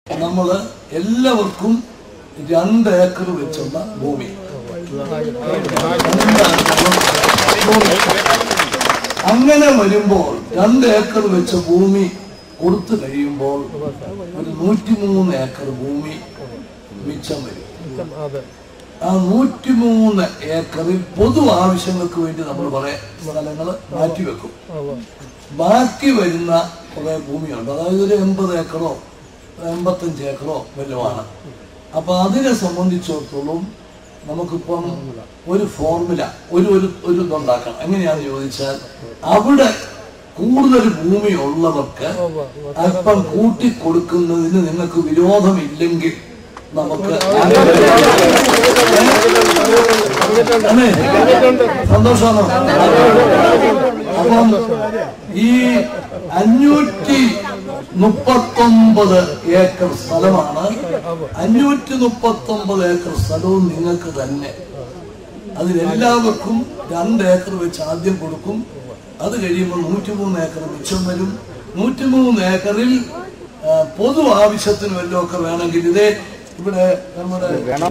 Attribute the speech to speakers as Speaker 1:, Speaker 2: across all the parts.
Speaker 1: നമ്മള് എല്ലാവർക്കും രണ്ട് ഏക്കർ വെച്ചുള്ള ഭൂമി അങ്ങനെ വരുമ്പോൾ രണ്ട് ഏക്കർ വെച്ച ഭൂമി കൊടുത്തു കഴിയുമ്പോൾ ഒരു നൂറ്റിമൂന്ന് ഏക്കർ ഭൂമി മിച്ചം വരും
Speaker 2: അതെ
Speaker 1: ആ നൂറ്റിമൂന്ന് ഏക്കറിൽ പൊതു ആവശ്യങ്ങൾക്ക് വേണ്ടി നമ്മൾ കുറെ സ്ഥലങ്ങൾ മാറ്റിവെക്കും
Speaker 2: അതെ
Speaker 1: ബാക്കി വരുന്ന കുറെ ഭൂമിയുണ്ട് അതായത് ഒരു എൺപത് ഏക്കറോ എൺപത്തഞ്ച് ഏക്കറോ വല്ലതുമാണ് അപ്പൊ അതിനെ സംബന്ധിച്ചിടത്തോളം നമുക്കിപ്പം ഒരു ഫോർമുല ഒരു ഒരു ഒരു ഇതുണ്ടാക്കണം എങ്ങനെയാന്ന് ചോദിച്ചാൽ അവിടെ കൂടുതൽ ഭൂമി ഉള്ളവർക്ക് അല്പം കൂട്ടി കൊടുക്കുന്നതിന് നിങ്ങൾക്ക് വിരോധമില്ലെങ്കിൽ നമുക്ക് അല്ലേ? സന്തോഷമാണോ അപ്പം ഈ അഞ്ഞൂറ്റി മുപ്പത്തൊമ്പത് ഏക്കർ സ്ഥലമാണ് അഞ്ഞൂറ്റി മുപ്പത്തൊമ്പത് ഏക്കർ സ്ഥലവും നിങ്ങൾക്ക് തന്നെ അതിലെല്ലാവർക്കും രണ്ട് ഏക്കർ വെച്ച് ആദ്യം കൊടുക്കും അത് കഴിയുമ്പോൾ നൂറ്റിമൂന്ന് ഏക്കർ മിച്ചം വരും നൂറ്റിമൂന്ന് ഏക്കറിൽ ആ, പൊതു ആവശ്യത്തിന് വല്ലതൊക്കെ വേണമെങ്കിൽ ഇതേ ഇവിടെ നമ്മുടെ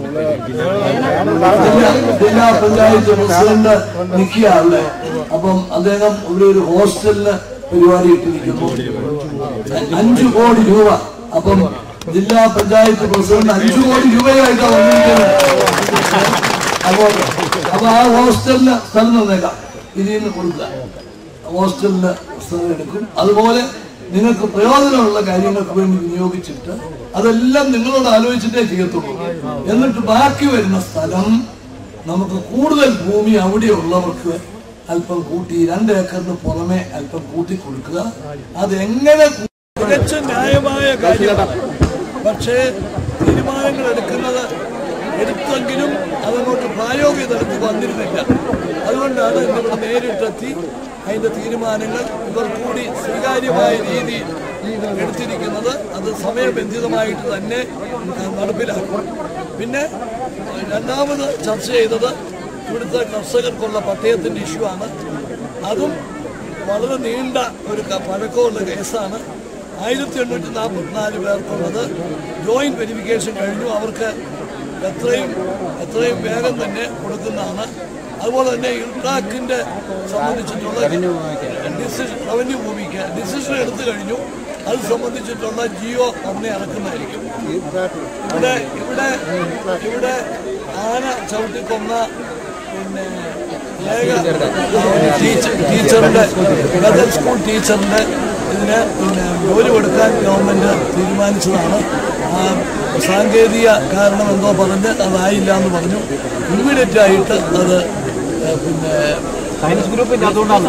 Speaker 1: ജില്ലാ ജില്ലാ പഞ്ചായത്ത് പ്രസിഡന്റ് നിൽക്കുകയാണ് അപ്പം അദ്ദേഹം ഇവിടെ ഒരു ഹോസ്റ്റലിന് പരിപാടി ഇട്ടിരിക്കുന്നു അഞ്ചു കോടി രൂപ അപ്പം ജില്ലാ പഞ്ചായത്ത് പ്രസിഡന്റ് അഞ്ചു കോടി രൂപയായിട്ടാണ് വന്നിരിക്കുന്നത് അപ്പോൾ അപ്പൊ ആ ഹോസ്റ്റലിന് സ്ഥലം തന്നേക്കാം ഇതിൽ നിന്ന് കൊടുക്കുക ഹോസ്റ്റലിന് സ്ഥലം എടുക്കും അതുപോലെ നിങ്ങൾക്ക് പ്രയോജനമുള്ള കാര്യങ്ങൾക്ക് വേണ്ടി വിനിയോഗിച്ചിട്ട് അതെല്ലാം നിങ്ങളോട് ആലോചിച്ചിട്ടേ ചെയ്യത്തുള്ളൂ എന്നിട്ട് ബാക്കി വരുന്ന സ്ഥലം നമുക്ക് കൂടുതൽ ഭൂമി അവിടെയുള്ളവർക്ക് അല്പം കൂട്ടി രണ്ട് ഏക്കറിന് പുറമെ അല്പം കൂട്ടി കൊടുക്കുക അതെങ്ങനെ തികച്ചും ന്യായമായ കാര്യമാണ് പക്ഷേ തീരുമാനങ്ങൾ എടുക്കുന്നത് എടുത്തെങ്കിലും അതങ്ങോട്ട് പ്രായോഗികതലത്തിൽ വന്നിരുന്നില്ല അതുകൊണ്ടാണ് ഇന്നിവിടെ നേരിട്ടെത്തി അതിന്റെ തീരുമാനങ്ങൾ ഇവർ കൂടി സ്വീകാര്യമായ രീതിയിൽ എടുത്തിരിക്കുന്നത് അത് സമയബന്ധിതമായിട്ട് തന്നെ ആ, നടപ്പിലാക്കും പിന്നെ രണ്ടാമത് ചർച്ച ചെയ്തത് ഇവിടുത്തെ കർഷകർക്കുള്ള പട്ടയത്തിന്റെ ഇഷ്യൂ ആണ് അതും വളരെ നീണ്ട ഒരു ക- പഴക്കമുള്ള കേസാണ് ആയിരത്തി എണ്ണൂറ്റി നാൽപ്പത്തിനാല് പേർക്കുള്ളത് ജോയിന്റ് വെരിഫിക്കേഷൻ കഴിഞ്ഞു അവർക്ക് എത്രയും എത്രയും വേഗം തന്നെ കൊടുക്കുന്നതാണ് അതുപോലെ തന്നെ ഇൽട്രാക്കിന്റെ സംബന്ധിച്ചിട്ടുള്ള ഡിസിഷൻ റവന്യൂ ഭൂമിക്ക് ഡിസിഷൻ എടുത്തു കഴിഞ്ഞു അത് സംബന്ധിച്ചിട്ടുള്ള ജിയോ ഉടനെ ഇറക്കുന്നതായിരിക്കും ഇവിടെ ഇവിടെ ഇവിടെ ആന ചവിട്ടിക്കൊന്ന പിന്നെ ഏക ടീച്ചർ ടീച്ചറിന്റെ ബദൽ സ്കൂൾ ടീച്ചറിന്റെ ഇതിന് പിന്നെ ജോലി കൊടുക്കാൻ ഗവൺമെന്റ് തീരുമാനിച്ചതാണ് ആ സാങ്കേതിക കാരണം എന്തോ പറഞ്ഞ് അതായില്ല എന്ന് പറഞ്ഞു ഇമ്മീഡിയറ്റ് ആയിട്ട് അത് ഏ, പിന്നെ
Speaker 3: സയൻസ് ഗ്രൂപ്പിന്റെ അതുകൊണ്ടാണ്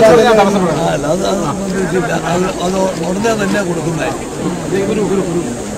Speaker 1: ആ, അല്ല, അത് അത് സംബന്ധിച്ചില്ല അത് അത് ഉടനെ തന്നെ കൊടുക്കുന്നതായിരിക്കും